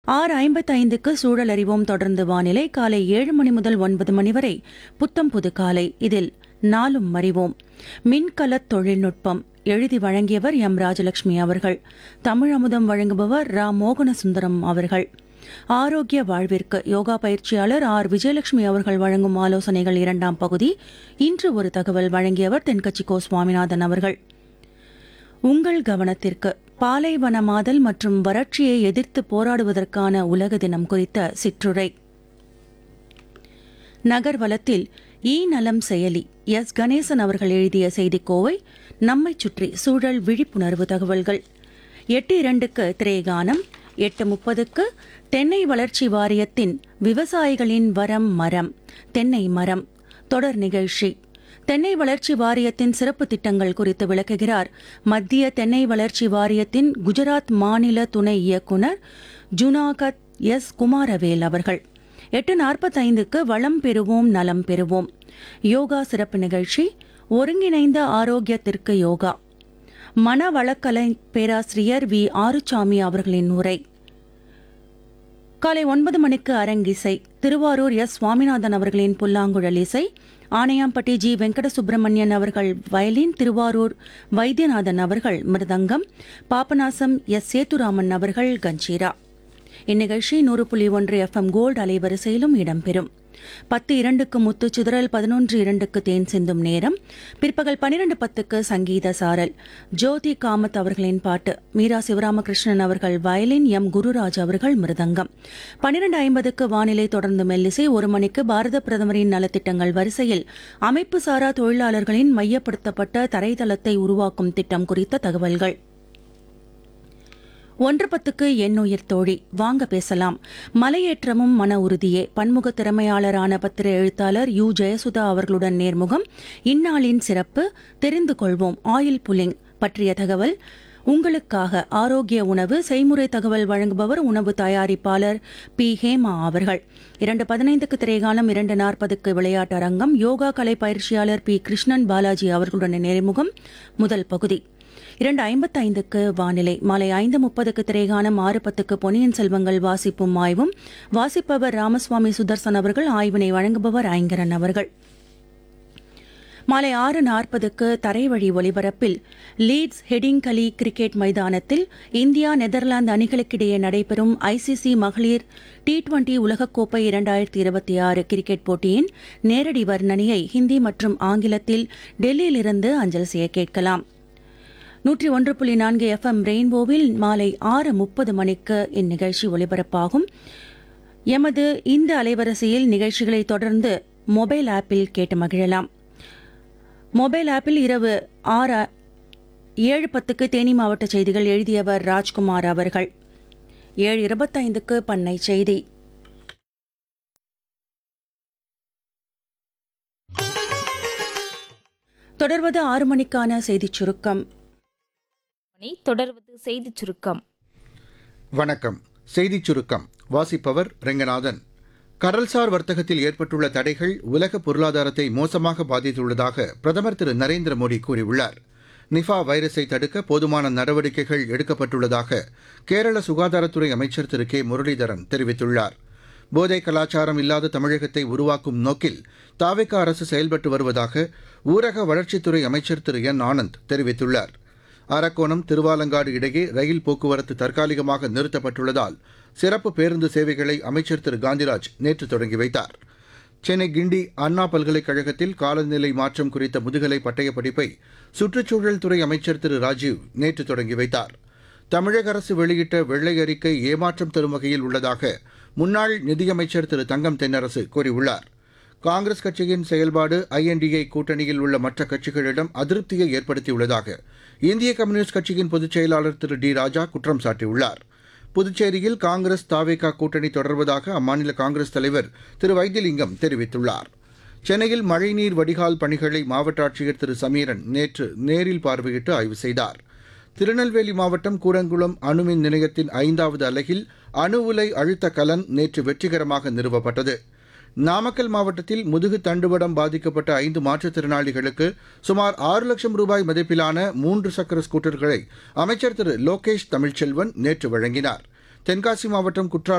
ஆறு ஐம்பத்தைந்துக்கு சூழல் அறிவோம் தொடர்ந்து வானிலை காலை ஏழு மணி முதல் ஒன்பது மணி வரை புத்தம் புது காலை இதில் நாளும் அறிவோம் மின்கலத் தொழில்நுட்பம் எழுதி வழங்கியவர் எம் ராஜலட்சுமி அவர்கள் தமிழ் அமுதம் வழங்குபவர் ரா மோகன சுந்தரம் அவர்கள் ஆரோக்கிய வாழ்விற்கு யோகா பயிற்சியாளர் ஆர் விஜயலட்சுமி அவர்கள் வழங்கும் ஆலோசனைகள் இரண்டாம் பகுதி இன்று ஒரு தகவல் வழங்கியவர் தென்கட்சி கோ சுவாமிநாதன் அவர்கள் உங்கள் கவனத்திற்கு பாலைவனமாதல் மற்றும் வறட்சியை எதிர்த்து போராடுவதற்கான உலக தினம் குறித்த சிற்றுரை நகர்வலத்தில் ஈ நலம் செயலி எஸ் கணேசன் அவர்கள் எழுதிய செய்திக்கோவை நம்மைச் சுற்றி சூழல் விழிப்புணர்வு தகவல்கள் எட்டு இரண்டுக்கு திரேகானம் எட்டு முப்பதுக்கு தென்னை வளர்ச்சி வாரியத்தின் விவசாயிகளின் வரம் மரம் தென்னை மரம் தொடர் நிகழ்ச்சி தென்னை வளர்ச்சி வாரியத்தின் சிறப்பு திட்டங்கள் குறித்து விளக்குகிறார் மத்திய தென்னை வளர்ச்சி வாரியத்தின் குஜராத் மாநில துணை இயக்குநர் ஜுனாகத் எஸ் குமாரவேல் அவர்கள் எட்டு நாற்பத்தைந்துக்கு வளம் பெறுவோம் நலம் பெறுவோம் யோகா சிறப்பு நிகழ்ச்சி ஒருங்கிணைந்த ஆரோக்கியத்திற்கு யோகா மனவளக்கலை பேராசிரியர் வி ஆறுசாமி அவர்களின் உரை காலை ஒன்பது மணிக்கு அரங்கிசை திருவாரூர் எஸ் சுவாமிநாதன் அவர்களின் புல்லாங்குழல் இசை ஆணையாம்பட்டி ஜி வெங்கட சுப்பிரமணியன் அவர்கள் வயலின் திருவாரூர் வைத்தியநாதன் அவர்கள் மிருதங்கம் பாபநாசம் எஸ் சேத்துராமன் அவர்கள் கஞ்சீரா இந்நிகழ்ச்சி நூறு புள்ளி ஒன்று எஃப்எம் கோல்டு அலைவரிசையிலும் இடம்பெறும் பத்து இரண்டுக்கு முத்து சிதறல் பதினொன்று இரண்டுக்கு தேன் சிந்தும் நேரம் பிற்பகல் பனிரெண்டு பத்துக்கு சங்கீத சாரல் ஜோதி காமத் அவர்களின் பாட்டு மீரா சிவராமகிருஷ்ணன் அவர்கள் வயலின் எம் குருராஜ் அவர்கள் மிருதங்கம் பனிரெண்டு ஐம்பதுக்கு வானிலை தொடர்ந்து மெல்லிசை ஒரு மணிக்கு பாரத பிரதமரின் நலத்திட்டங்கள் வரிசையில் அமைப்பு சாரா தொழிலாளர்களின் மையப்படுத்தப்பட்ட தரைதளத்தை உருவாக்கும் திட்டம் குறித்த தகவல்கள் ஒன்று பத்துக்கு எண்ணுயிர் தோழி வாங்க பேசலாம் மலையேற்றமும் மன உறுதியே பன்முக திறமையாளரான பத்திர எழுத்தாளர் யு ஜெயசுதா அவர்களுடன் நேர்முகம் இந்நாளின் சிறப்பு தெரிந்து கொள்வோம் ஆயில் புல்லிங் பற்றிய தகவல் உங்களுக்காக ஆரோக்கிய உணவு செய்முறை தகவல் வழங்குபவர் உணவு தயாரிப்பாளர் பி ஹேமா அவர்கள் இரண்டு பதினைந்துக்கு திரைகாலம் இரண்டு நாற்பதுக்கு விளையாட்டு அரங்கம் யோகா கலை பயிற்சியாளர் பி கிருஷ்ணன் பாலாஜி அவர்களுடன் நேர்முகம் முதல் பகுதி இரண்டு ஐம்பத்தைந்துக்கு வானிலை மாலை ஐந்து முப்பதுக்கு திரைகானம் ஆறு பத்துக்கு பொன்னியின் செல்வங்கள் வாசிப்பும் ஆய்வும் வாசிப்பவர் ராமசுவாமி சுதர்சன் அவர்கள் ஆய்வினை வழங்குபவர் ஐங்கரன் அவர்கள் மாலை ஆறு நாற்பதுக்கு தரைவழி ஒலிபரப்பில் லீட்ஸ் ஹெடிங்கலி கிரிக்கெட் மைதானத்தில் இந்தியா நெதர்லாந்து அணிகளுக்கிடையே நடைபெறும் ஐசிசி மகளிர் டி டுவெண்டி உலகக்கோப்பை இரண்டாயிரத்தி இருபத்தி ஆறு கிரிக்கெட் போட்டியின் நேரடி வர்ணனையை ஹிந்தி மற்றும் ஆங்கிலத்தில் டெல்லியிலிருந்து அஞ்சல் செய்ய கேட்கலாம் நூற்றி ஒன்று புள்ளி நான்கு எஃப்எம் ரெயின்போவில் மாலை ஆறு முப்பது மணிக்கு இந்நிகழ்ச்சி ஒலிபரப்பாகும் எமது இந்த அலைவரிசையில் நிகழ்ச்சிகளை தொடர்ந்து மொபைல் ஆப்பில் கேட்டு மகிழலாம் மொபைல் ஆப்பில் இரவு ஆறு ஏழு பத்துக்கு தேனி மாவட்ட செய்திகள் எழுதியவர் ராஜ்குமார் அவர்கள் ஏழு இருபத்தைந்துக்கு பண்ணை செய்தி தொடர்வது ஆறு மணிக்கான செய்திச் சுருக்கம் மணி தொடர்வது செய்திச் சுருக்கம் வணக்கம் செய்திச் சுருக்கம் வாசிப்பவர் ரெங்கநாதன் கடல்சார் வர்த்தகத்தில் ஏற்பட்டுள்ள தடைகள் உலக பொருளாதாரத்தை மோசமாக பாதித்துள்ளதாக பிரதமர் திரு நரேந்திர மோடி கூறியுள்ளார் நிஃபா வைரஸை தடுக்க போதுமான நடவடிக்கைகள் எடுக்கப்பட்டுள்ளதாக கேரள சுகாதாரத்துறை அமைச்சர் திரு கே முரளிதரன் தெரிவித்துள்ளார் போதை கலாச்சாரம் இல்லாத தமிழகத்தை உருவாக்கும் நோக்கில் தாவேக்கா அரசு செயல்பட்டு வருவதாக ஊரக வளர்ச்சித்துறை அமைச்சர் திரு என் ஆனந்த் தெரிவித்துள்ளார் அரக்கோணம் திருவாலங்காடு இடையே ரயில் போக்குவரத்து தற்காலிகமாக நிறுத்தப்பட்டுள்ளதால் சிறப்பு பேருந்து சேவைகளை அமைச்சர் திரு காந்திராஜ் நேற்று தொடங்கி வைத்தார் சென்னை கிண்டி அண்ணா பல்கலைக்கழகத்தில் காலநிலை மாற்றம் குறித்த முதுகலை பட்டய படிப்பை சுற்றுச்சூழல் துறை அமைச்சர் திரு ராஜீவ் நேற்று தொடங்கி வைத்தார் தமிழக அரசு வெளியிட்ட வெள்ளை அறிக்கை ஏமாற்றம் தரும் வகையில் உள்ளதாக முன்னாள் நிதியமைச்சர் திரு தங்கம் தென்னரசு கூறியுள்ளார் காங்கிரஸ் கட்சியின் செயல்பாடு ஐஎன்டிஏ கூட்டணியில் உள்ள மற்ற கட்சிகளிடம் அதிருப்தியை ஏற்படுத்தியுள்ளதாக இந்திய கம்யூனிஸ்ட் கட்சியின் பொதுச் செயலாளர் திரு டி ராஜா குற்றம் சாட்டியுள்ளார் புதுச்சேரியில் காங்கிரஸ் தாவேகா கூட்டணி தொடர்வதாக அம்மாநில காங்கிரஸ் தலைவர் திரு வைத்திலிங்கம் தெரிவித்துள்ளார் சென்னையில் மழைநீர் வடிகால் பணிகளை மாவட்ட ஆட்சியர் திரு சமீரன் நேற்று நேரில் பார்வையிட்டு ஆய்வு செய்தார் திருநெல்வேலி மாவட்டம் கூடங்குளம் அணுமின் நிலையத்தின் ஐந்தாவது அலகில் அணு உலை அழுத்த கலன் நேற்று வெற்றிகரமாக நிறுவப்பட்டது நாமக்கல் மாவட்டத்தில் முதுகு தண்டுவடம் பாதிக்கப்பட்ட ஐந்து மாற்றுத்திறனாளிகளுக்கு சுமார் ஆறு லட்சம் ரூபாய் மதிப்பிலான மூன்று சக்கர ஸ்கூட்டர்களை அமைச்சர் திரு லோகேஷ் தமிழ்ச்செல்வன் நேற்று வழங்கினார் தென்காசி மாவட்டம் குற்றாலம்